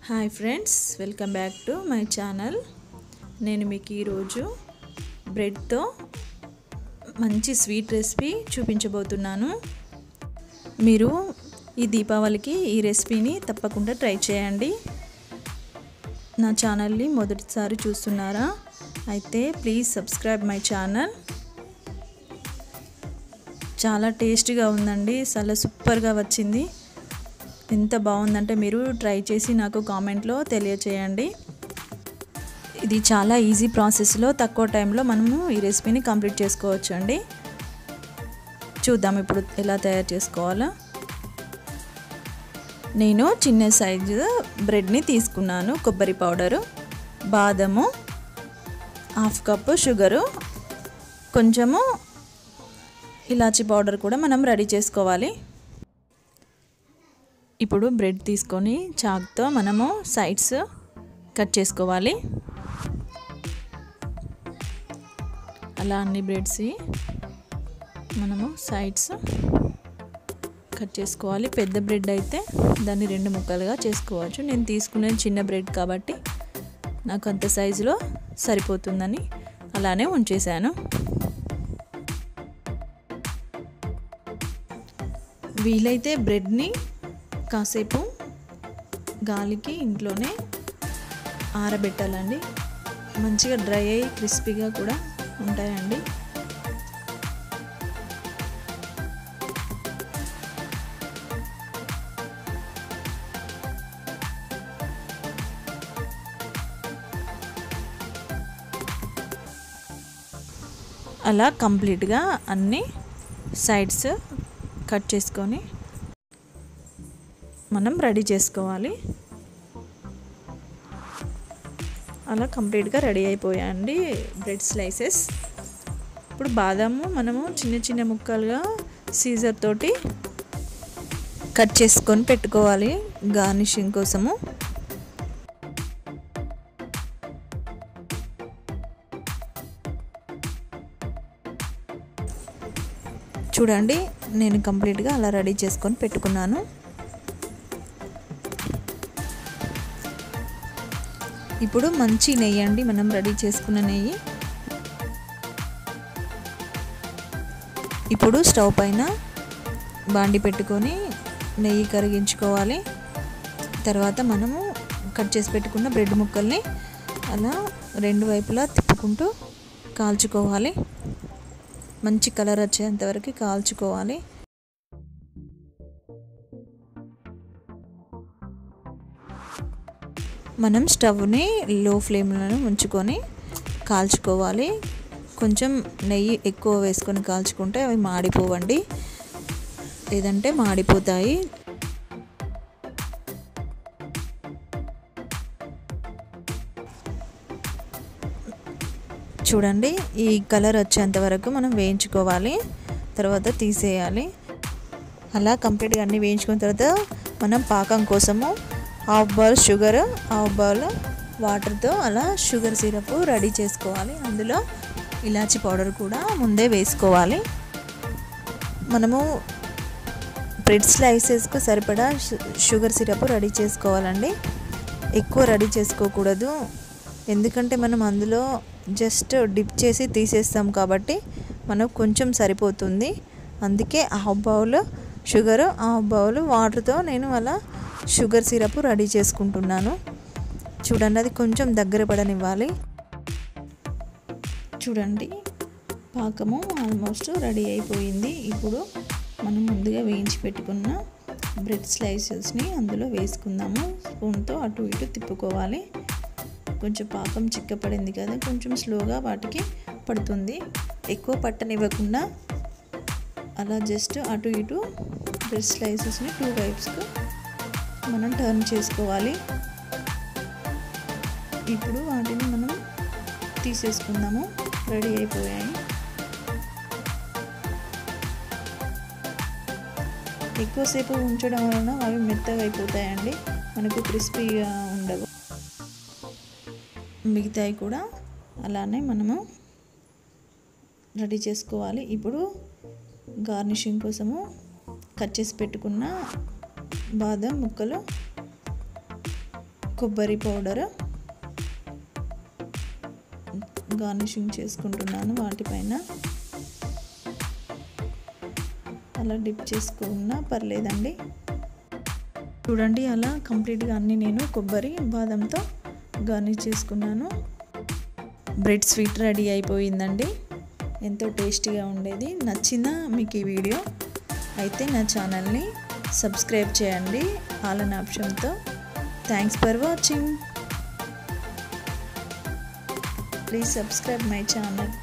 hi friends welcome back to my channel నేను మీకు ఈరోజు బ్రెడ్తో మంచి స్వీట్ రెసిపీ చూపించబోతున్నాను మీరు ఈ దీపావళికి ఈ రెసిపీని తప్పకుండా ట్రై చేయండి నా ఛానల్ని మొదటిసారి చూస్తున్నారా అయితే ప్లీజ్ సబ్స్క్రైబ్ మై ఛానల్ చాలా టేస్టీగా ఉందండి చాలా సూపర్గా వచ్చింది ఎంత బాగుందంటే మీరు ట్రై చేసి నాకు కామెంట్లో తెలియచేయండి ఇది చాలా ఈజీ ప్రాసెస్లో తక్కువ టైంలో మనము ఈ రెసిపీని కంప్లీట్ చేసుకోవచ్చు అండి చూద్దాం ఇప్పుడు ఎలా తయారు చేసుకోవాలో నేను చిన్న సైజు బ్రెడ్ని తీసుకున్నాను కొబ్బరి పౌడరు బాదము హాఫ్ కప్పు షుగరు కొంచెము ఇలాచీ పౌడర్ కూడా మనం రెడీ చేసుకోవాలి ఇప్పుడు బ్రెడ్ తీసుకొని చాక్తో మనము సైడ్స్ కట్ చేసుకోవాలి అలా అన్ని బ్రెడ్స్ మనము సైడ్స్ కట్ చేసుకోవాలి పెద్ద బ్రెడ్ అయితే దాన్ని రెండు ముక్కలుగా చేసుకోవచ్చు నేను తీసుకునేది చిన్న బ్రెడ్ కాబట్టి నాకు అంత సైజులో సరిపోతుందని అలానే ఉంచేసాను వీలైతే బ్రెడ్ని కాసేపు గాలికి ఇంట్లోనే ఆరబెట్టాలండి మంచిగా డ్రై అయ్యి క్రిస్పీగా కూడా ఉంటాయండి అలా కంప్లీట్గా అన్ని సైడ్స్ కట్ చేసుకొని మనం రెడీ చేసుకోవాలి అలా కంప్లీట్గా రెడీ అయిపోయాయండి బ్రెడ్ స్లైసెస్ ఇప్పుడు బాదాము మనము చిన్న చిన్న ముక్కలుగా సీజర్ తోటి కట్ చేసుకొని పెట్టుకోవాలి గార్నిషింగ్ కోసము చూడండి నేను కంప్లీట్గా అలా రెడీ చేసుకొని పెట్టుకున్నాను ఇప్పుడు మంచి నెయ్యి అండి మనం రెడీ చేసుకున్న నెయ్యి ఇప్పుడు స్టవ్ పైన బాండి పెట్టుకొని నెయ్యి కరిగించుకోవాలి తర్వాత మనము కట్ చేసి పెట్టుకున్న బ్రెడ్ ముక్కల్ని అలా రెండు వైపులా తిప్పుకుంటూ కాల్చుకోవాలి మంచి కలర్ వచ్చేంతవరకు కాల్చుకోవాలి మనం స్టవ్ని లో ఫ్లేమ్లో ఉంచుకొని కాల్చుకోవాలి కొంచెం నెయ్యి ఎక్కువ వేసుకొని కాల్చుకుంటే అవి మాడిపోవండి లేదంటే మాడిపోతాయి చూడండి ఈ కలర్ వచ్చేంత వరకు మనం వేయించుకోవాలి తర్వాత తీసేయాలి అలా కంప్లీట్గా అన్నీ వేయించుకున్న తర్వాత మనం పాకం కోసము half bowl sugar half bowl వాటర్తో అలా షుగర్ సిరప్ రెడీ చేసుకోవాలి అందులో ఇలాచి పౌడర్ కూడా ముందే వేసుకోవాలి మనము బ్రెడ్ స్లైసెస్కు సరిపడా షుగర్ సిరప్ రెడీ చేసుకోవాలండి ఎక్కువ రెడీ చేసుకోకూడదు ఎందుకంటే మనం అందులో జస్ట్ డిప్ చేసి తీసేస్తాం కాబట్టి మనకు కొంచెం సరిపోతుంది అందుకే half bowl sugar half bowl వాటర్తో నేను అలా షుగర్ సిరప్ రెడీ చేసుకుంటున్నాను చూడండి అది కొంచెం దగ్గర పడనివ్వాలి చూడండి పాకము ఆల్మోస్ట్ రెడీ అయిపోయింది ఇప్పుడు మనం ముందుగా వేయించి పెట్టుకున్న బ్రెడ్ స్లైసెస్ని అందులో వేసుకుందాము స్పూన్తో అటు ఇటు తిప్పుకోవాలి కొంచెం పాకం చిక్కపడింది కదా కొంచెం స్లోగా వాటికి పడుతుంది ఎక్కువ పట్టనివ్వకుండా అలా జస్ట్ అటు ఇటు బ్రెడ్ స్లైసెస్ని టూ వైప్స్కు మనం టర్న్ చేసుకోవాలి ఇప్పుడు వాటిని మనం తీసేసుకుందాము రెడీ అయిపోయాయి ఎక్కువసేపు ఉంచడం వలన అవి మెత్తగా అయిపోతాయండి మనకు క్రిస్పీగా ఉండవు మిగతాయి కూడా అలానే మనము రెడీ చేసుకోవాలి ఇప్పుడు గార్నిషింగ్ కోసము కట్ చేసి పెట్టుకున్న బాదం ముక్కలు కొబ్బరి పౌడర్ గార్నిషింగ్ చేసుకుంటున్నాను వాటిపైన అలా డిప్ చేసుకున్నా పర్లేదండి చూడండి అలా కంప్లీట్గా అన్నీ నేను కొబ్బరి బాదంతో గార్నిష్ చేసుకున్నాను బ్రెడ్ స్వీట్ రెడీ అయిపోయిందండి ఎంతో టేస్టీగా ఉండేది నచ్చిందా మీకు ఈ వీడియో అయితే నా ఛానల్ని సబ్స్క్రైబ్ చేయండి ఆల్ అన్ ఆప్షన్తో thanks for watching please subscribe my channel